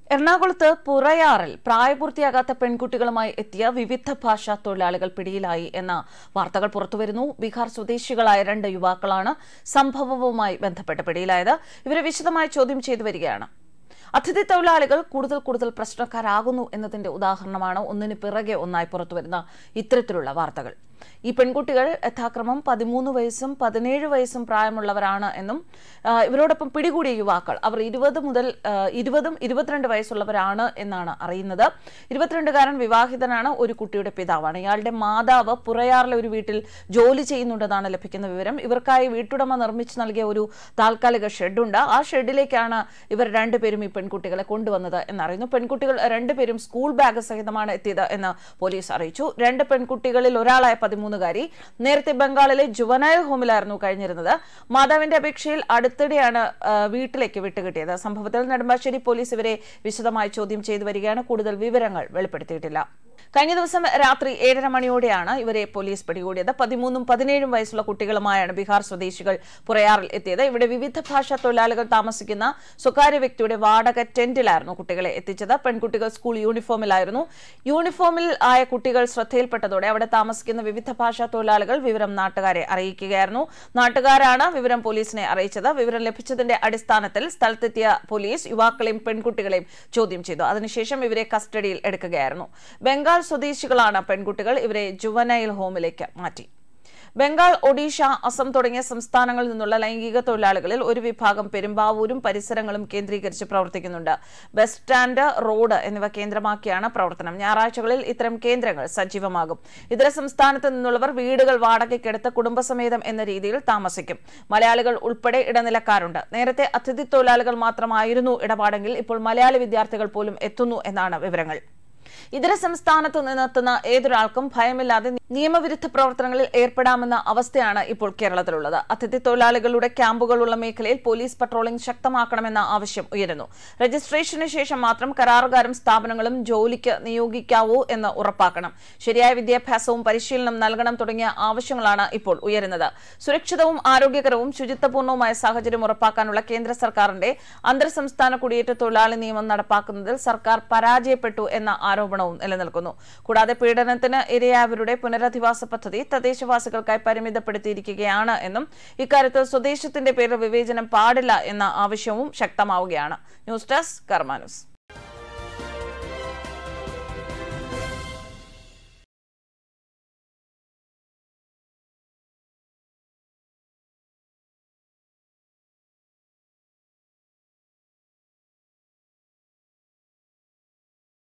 എറണാകുളത്ത് പുറയാറിൽ പ്രായപൂർത്തിയാകാത്ത പെൺകുട്ടികളുമായി എത്തിയ വിവിധ ഭാഷാ തൊഴിലാളികൾ പിടിയിലായി എന്ന വാർത്തകൾ പുറത്തുവരുന്നു ബീഹാർ സ്വദേശികളായ രണ്ട് യുവാക്കളാണ് സംഭവവുമായി ബന്ധപ്പെട്ട് പിടിയിലായത് ഇവരെ വിശദമായി ചോദ്യം ചെയ്തു വരികയാണ് അതിഥി തൊഴിലാളികൾ കൂടുതൽ കൂടുതൽ പ്രശ്നക്കാരാകുന്നു എന്നതിന്റെ ഉദാഹരണമാണ് ഒന്നിന് പിറകെ ഒന്നായി പുറത്തുവരുന്ന ഇത്തരത്തിലുള്ള വാർത്തകൾ ഈ പെൺകുട്ടികൾ യഥാക്രമം പതിമൂന്ന് വയസ്സും പതിനേഴ് വയസ്സും പ്രായമുള്ളവരാണ് എന്നും ആ, ഇവരോടൊപ്പം പിടികൂടിയ യുവാക്കൾ അവർ ഇരുപത് മുതൽ ആ, ഇരുപതും ഇരുപത്തിരണ്ട് വയസ്സുള്ളവരാണ് എന്നാണ് അറിയുന്നത് ഇരുപത്തിരണ്ടുകാരൻ വിവാഹിതനാണ് ഒരു കുട്ടിയുടെ പിതാവാണ് ഇയാളുടെ മാതാവ് പുറയാറിലെ ഒരു വീട്ടിൽ ജോലി ചെയ്യുന്നുണ്ടെന്നാണ് ലഭിക്കുന്ന വിവരം ഇവർക്കായി വീട്ടുടമ നിർമ്മിച്ചു നൽകിയ ഒരു താൽക്കാലിക ഷെഡുണ്ട് ആ ഷെഡിലേക്കാണ് ഇവർ രണ്ടുപേരും ഈ പെൺകുട്ടികളെ കൊണ്ടുവന്നത് എന്നറിയുന്നു പെൺകുട്ടികൾ രണ്ടുപേരും സ്കൂൾ ബാഗ് സഹിതമാണ് എത്തിയത് എന്ന് പോലീസ് അറിയിച്ചു രണ്ട് പെൺകുട്ടികളിൽ ഒരാളായ പതിമൂന്നുകാരി നേരത്തെ ബംഗാളിലെ ജുവനൈൽ ഹോമിലായിരുന്നു കഴിഞ്ഞിരുന്നത് മാതാവിന്റെ അപേക്ഷയിൽ അടുത്തിടെയാണ് ആ, വീട്ടിലേക്ക് വിട്ടുകിട്ടിയത് സംഭവത്തിൽ നെടുമ്പാശ്ശേരി പോലീസ് ഇവരെ വിശദമായി ചോദ്യം ചെയ്തു വരികയാണ് കൂടുതൽ വിവരങ്ങൾ വെളിപ്പെടുത്തിയിട്ടില്ല കഴിഞ്ഞ ദിവസം രാത്രി ഏഴര മണിയോടെയാണ് ഇവരെ പോലീസ് പിടികൂടിയത് പതിമൂന്നും പതിനേഴും വയസ്സുള്ള കുട്ടികളുമായാണ് ബീഹാർ സ്വദേശികൾ പുറയാറിൽ എത്തിയത് ഇവിടെ വിവിധ ഭാഷാ തൊഴിലാളികൾ താമസിക്കുന്ന സ്വകാര്യ വ്യക്തിയുടെ വാടക ടെന്റിലായിരുന്നു കുട്ടികളെ എത്തിച്ചത് പെൺകുട്ടികൾ സ്കൂൾ യൂണിഫോമിലായിരുന്നു യൂണിഫോമിൽ ആയ കുട്ടികൾ ശ്രദ്ധയിൽപ്പെട്ടതോടെ അവിടെ താമസിക്കുന്ന വിവിധ ഭാഷാ തൊഴിലാളികൾ വിവരം നാട്ടുകാരെ അറിയിക്കുകയായിരുന്നു നാട്ടുകാരാണ് വിവരം പോലീസിനെ അറിയിച്ചത് വിവരം ലഭിച്ചതിന്റെ അടിസ്ഥാനത്തിൽ സ്ഥലത്തെത്തിയ പോലീസ് യുവാക്കളെയും പെൺകുട്ടികളെയും ചോദ്യം ചെയ്തു അതിനുശേഷം ഇവരെ കസ്റ്റഡിയിൽ എടുക്കുകയായിരുന്നു ബംഗാൾ സ്വദേശികളാണ് പെൺകുട്ടികൾ ഇവരെ ജുവനൈൽ ഹോമിലേക്ക് മാറ്റി ബംഗാൾ ഒഡീഷ അസം തുടങ്ങിയ സംസ്ഥാനങ്ങളിൽ നിന്നുള്ള ലൈംഗിക തൊഴിലാളികളിൽ ഒരു വിഭാഗം പെരുമ്പാവൂരും പരിസരങ്ങളും കേന്ദ്രീകരിച്ച് പ്രവർത്തിക്കുന്നുണ്ട് ബസ് സ്റ്റാൻഡ് റോഡ് എന്നിവ കേന്ദ്രമാക്കിയാണ് പ്രവർത്തനം ഞായറാഴ്ചകളിൽ ഇത്തരം കേന്ദ്രങ്ങൾ സജീവമാകും ഇതര സംസ്ഥാനത്ത് നിന്നുള്ളവർ വീടുകൾ വാടകയ്ക്കെടുത്ത് കുടുംബസമേതം എന്ന രീതിയിൽ താമസിക്കും മലയാളികൾ ഉൾപ്പെടെ ഇടനിലക്കാരുണ്ട് നേരത്തെ അതിഥി തൊഴിലാളികൾ മാത്രമായിരുന്നു ഇടപാടെങ്കിൽ ഇപ്പോൾ മലയാളി വിദ്യാർത്ഥികൾ പോലും എത്തുന്നു എന്നാണ് വിവരങ്ങൾ ഇതര സംസ്ഥാനത്ത് നിന്നെത്തുന്ന ഏതൊരാൾക്കും ഭയമില്ലാതെ നിയമവിരുദ്ധ പ്രവർത്തനങ്ങളിൽ ഏർപ്പെടാമെന്ന അവസ്ഥയാണ് ഇപ്പോൾ കേരളത്തിലുള്ളത് അതിഥി തൊഴിലാളികളുടെ ക്യാമ്പുകളുള്ള മേഖലയിൽ പോലീസ് പട്രോളിംഗ് ശക്തമാക്കണമെന്ന ആവശ്യം ഉയരുന്നു രജിസ്ട്രേഷന് ശേഷം മാത്രം കരാറുകാരും സ്ഥാപനങ്ങളും ജോലിക്ക് നിയോഗിക്കാവൂ എന്ന് ഉറപ്പാക്കണം ശരിയായ വിദ്യാഭ്യാസവും പരിശീലനം നൽകണം തുടങ്ങിയ ആവശ്യങ്ങളാണ് ഇപ്പോൾ ഉയരുന്നത് സുരക്ഷിതവും ആരോഗ്യകരവും ശുചിത്വപൂർണവുമായ സാഹചര്യം ഉറപ്പാക്കാനുള്ള കേന്ദ്ര സർക്കാരിന്റെ അന്തർ സംസ്ഥാന കുടിയേറ്റ തൊഴിലാളി നിയമം നടപ്പാക്കുന്നതിൽ സർക്കാർ പരാജയപ്പെട്ടു എന്ന ആരോപണവും നിലനിൽക്കുന്നു കൂടാതെ പീഡനത്തിന് ഇരയായവരുടെ പുനരധിവാസ പദ്ധതി തദ്ദേശവാസികൾക്കായി പരിമിതപ്പെടുത്തിയിരിക്കുകയാണ് എന്നും ഇക്കാര്യത്തിൽ സ്വദേശത്തിന്റെ പേരിൽ വിവേചനം പാടില്ല എന്ന ആവശ്യവും ശക്തമാവുകയാണ് ന്യൂസ് ഡെസ്ക് കർമാനുസ്